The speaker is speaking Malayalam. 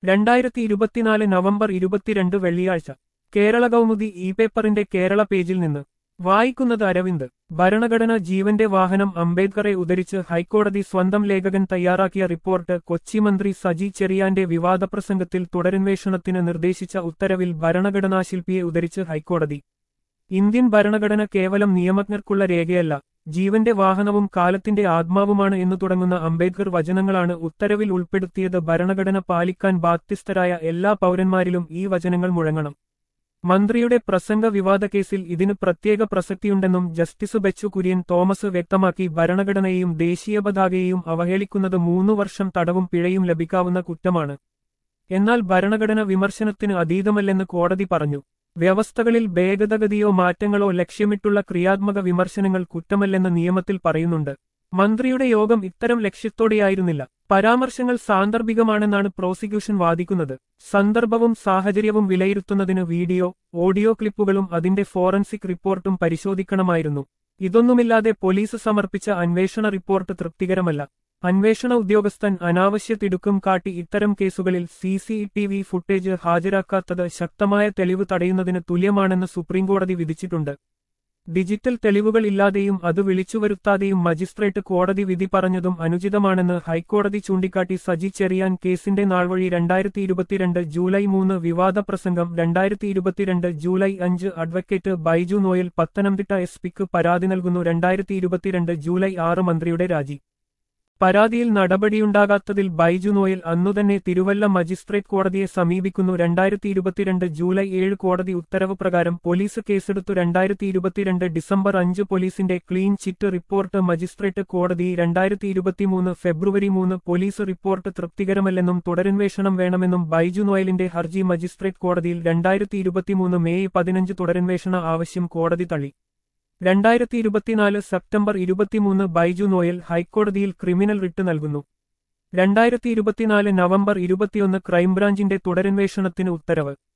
രണ്ടായിരത്തി ഇരുപത്തിനാല് നവംബർ ഇരുപത്തിരണ്ട് വെള്ളിയാഴ്ച കേരള കൗമുദി ഇ പേപ്പറിന്റെ കേരള പേജിൽ നിന്ന് വായിക്കുന്നത് അരവിന്ദ് ഭരണഘടന ജീവന്റെ വാഹനം അംബേദ്കറെ ഉദ്ധരിച്ച് ഹൈക്കോടതി സ്വന്തം ലേഖകൻ തയ്യാറാക്കിയ റിപ്പോർട്ട് കൊച്ചി മന്ത്രി സജി ചെറിയാന്റെ വിവാദപ്രസംഗത്തിൽ തുടരന്വേഷണത്തിന് നിർദ്ദേശിച്ച ഉത്തരവിൽ ഭരണഘടനാശില്പിയെ ഉദ്ധരിച്ച് ഹൈക്കോടതി ഇന്ത്യൻ ഭരണഘടന കേവലം നിയമജ്ഞർക്കുള്ള രേഖയല്ല ജീവന്റെ വാഹനവും കാലത്തിന്റെ ആത്മാവുമാണ് എന്നു തുടങ്ങുന്ന അംബേദ്കർ വചനങ്ങളാണ് ഉത്തരവിൽ ഉൾപ്പെടുത്തിയത് ഭരണഘടന പാലിക്കാൻ ബാധ്യസ്ഥരായ എല്ലാ പൗരന്മാരിലും ഈ വചനങ്ങൾ മുഴങ്ങണം മന്ത്രിയുടെ പ്രസംഗ വിവാദ കേസിൽ ഇതിന് പ്രത്യേക പ്രസക്തിയുണ്ടെന്നും ജസ്റ്റിസ് ബെച്ചു കുര്യൻ തോമസ് വ്യക്തമാക്കി ഭരണഘടനയെയും ദേശീയ പതാകയെയും അവഹേളിക്കുന്നത് മൂന്നു വർഷം തടവും പിഴയും ലഭിക്കാവുന്ന കുറ്റമാണ് എന്നാൽ ഭരണഘടന വിമർശനത്തിന് അതീതമല്ലെന്ന് കോടതി പറഞ്ഞു വ്യവസ്ഥകളിൽ ഭേദഗതിയോ മാറ്റങ്ങളോ ലക്ഷ്യമിട്ടുള്ള ക്രിയാത്മക വിമർശനങ്ങൾ കുറ്റമല്ലെന്ന് നിയമത്തിൽ പറയുന്നുണ്ട് മന്ത്രിയുടെ യോഗം ഇത്തരം ലക്ഷ്യത്തോടെയായിരുന്നില്ല പരാമർശങ്ങൾ സാന്ദർഭികമാണെന്നാണ് പ്രോസിക്യൂഷൻ വാദിക്കുന്നത് സന്ദർഭവും സാഹചര്യവും വിലയിരുത്തുന്നതിന് വീഡിയോ ഓഡിയോ ക്ലിപ്പുകളും അതിന്റെ ഫോറൻസിക് റിപ്പോർട്ടും പരിശോധിക്കണമായിരുന്നു ഇതൊന്നുമില്ലാതെ പോലീസ് സമർപ്പിച്ച അന്വേഷണ റിപ്പോർട്ട് തൃപ്തികരമല്ല അന്വേഷണ ഉദ്യോഗസ്ഥൻ അനാവശ്യ തിടുക്കം കാട്ടി ഇത്തരം കേസുകളിൽ C C T V footage ഹാജരാക്കാത്തത് ശക്തമായ തെളിവ് തടയുന്നതിന് തുല്യമാണെന്ന് സുപ്രീംകോടതി വിധിച്ചിട്ടുണ്ട് ഡിജിറ്റൽ തെളിവുകൾ ഇല്ലാതെയും അത് വിളിച്ചുവരുത്താതെയും മജിസ്ട്രേറ്റ് കോടതി വിധി പറഞ്ഞതും അനുചിതമാണെന്ന് ഹൈക്കോടതി ചൂണ്ടിക്കാട്ടി സജി ചെറിയാൻ കേസിന്റെ നാൾവഴി രണ്ടായിരത്തി ഇരുപത്തിരണ്ട് ജൂലൈ മൂന്ന് വിവാദ പ്രസംഗം രണ്ടായിരത്തി ഇരുപത്തിരണ്ട് ജൂലൈ അഞ്ച് അഡ്വക്കേറ്റ് ബൈജു നോയൽ പത്തനംതിട്ട എസ് പിക്ക് പരാതി നൽകുന്നു രണ്ടായിരത്തി ഇരുപത്തിരണ്ട് ജൂലൈ ആറ് മന്ത്രിയുടെ രാജി പരാതിയിൽ നടപടിയുണ്ടാകാത്തതിൽ ബൈജു നോയൽ അന്നുതന്നെ തിരുവല്ല മജിസ്ട്രേറ്റ് കോടതിയെ സമീപിക്കുന്നു രണ്ടായിരത്തി ഇരുപത്തിരണ്ട് ജൂലൈ ഏഴ് കോടതി ഉത്തരവ് പ്രകാരം പോലീസ് കേസെടുത്തു രണ്ടായിരത്തി ഇരുപത്തിരണ്ട് ഡിസംബർ അഞ്ച് പോലീസിന്റെ ക്ലീൻ ചിറ്റ് റിപ്പോർട്ട് മജിസ്ട്രേറ്റ് കോടതി രണ്ടായിരത്തി ഇരുപത്തിമൂന്ന് ഫെബ്രുവരി മൂന്ന് പോലീസ് റിപ്പോർട്ട് തൃപ്തികരമല്ലെന്നും തുടരന്വേഷണം വേണമെന്നും ബൈജു നോയലിന്റെ ഹർജി മജിസ്ട്രേറ്റ് കോടതിയിൽ രണ്ടായിരത്തി ഇരുപത്തിമൂന്ന് മെയ് പതിനഞ്ച് തുടരന്വേഷണ ആവശ്യം കോടതി തള്ളി രണ്ടായിരത്തി ഇരുപത്തിനാല് സെപ്റ്റംബർ ഇരുപത്തിമൂന്ന് ബൈജു നോയൽ ഹൈക്കോടതിയിൽ ക്രിമിനൽ റിട്ട് നൽകുന്നു രണ്ടായിരത്തി ഇരുപത്തിനാല് നവംബർ ഇരുപത്തിയൊന്ന് ക്രൈംബ്രാഞ്ചിന്റെ തുടരന്വേഷണത്തിന് ഉത്തരവ്